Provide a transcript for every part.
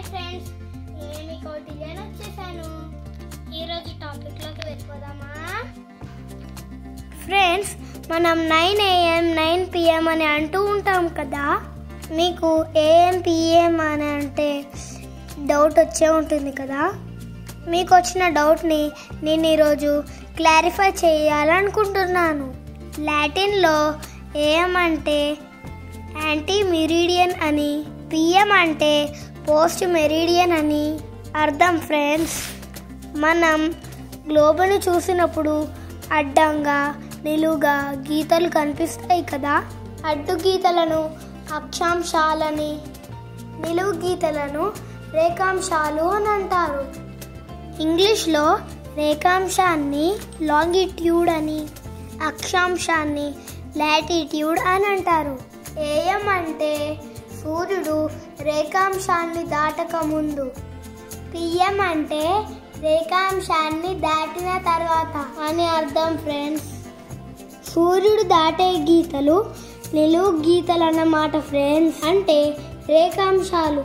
friends నేను మీ కౌటిల్యాన్ని వచ్చేసాను ఈరోజు టాపిక్లోకి వెళ్ళిపోదామా ఫ్రెండ్స్ మనం నైన్ ఏఎం నైన్ పిఎం అని అంటూ ఉంటాం కదా మీకు ఏఎం పిఎం అని అంటే డౌట్ వచ్చే ఉంటుంది కదా మీకు వచ్చిన డౌట్ని నేను ఈరోజు క్లారిఫై చేయాలనుకుంటున్నాను లాటిన్లో ఏఎం అంటే యాంటీ మెరీడియన్ అని పిఎం అంటే పోస్ట్ మెరీడియన్ అని అర్థం ఫ్రెండ్స్ మనం గ్లోబును చూసినప్పుడు అడ్డంగా నిలువుగా గీతలు కనిపిస్తాయి కదా అడ్డు గీతలను అక్షాంశాలని నిలువు గీతలను రేఖాంశాలు అని అంటారు ఇంగ్లీష్లో రేఖాంశాన్ని లాంగిట్యూడ్ అని అక్షాంశాన్ని లాటిట్యూడ్ అని అంటారు ఏఎం అంటే సూర్యుడు రేఖాంశాన్ని దాటక ముందు పిఎం అంటే రేఖాంశాన్ని దాటిన తర్వాత అని అర్థం ఫ్రెండ్స్ సూర్యుడు దాటే గీతలు నిలువు గీతలు అన్నమాట ఫ్రెండ్స్ అంటే రేఖాంశాలు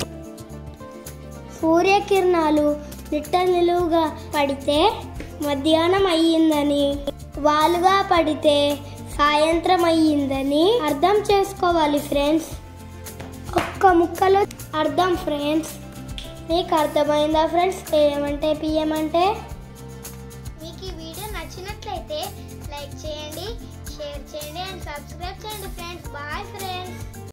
సూర్యకిరణాలు నిట్ట నిలువుగా పడితే మధ్యాహ్నం అయ్యిందని వాలుగా పడితే సాయంత్రం అయ్యిందని అర్థం చేసుకోవాలి ఫ్రెండ్స్ ఒక్క ముక్కలో అర్థం ఫ్రెండ్స్ మీకు అర్థమైందా ఫ్రెండ్స్ ఏమంటే పిఎం అంటే మీకు ఈ వీడియో నచ్చినట్లయితే లైక్ చేయండి షేర్ చేయండి అండ్ సబ్స్క్రైబ్ చేయండి ఫ్రెండ్స్ బాయ్ ఫ్రెండ్స్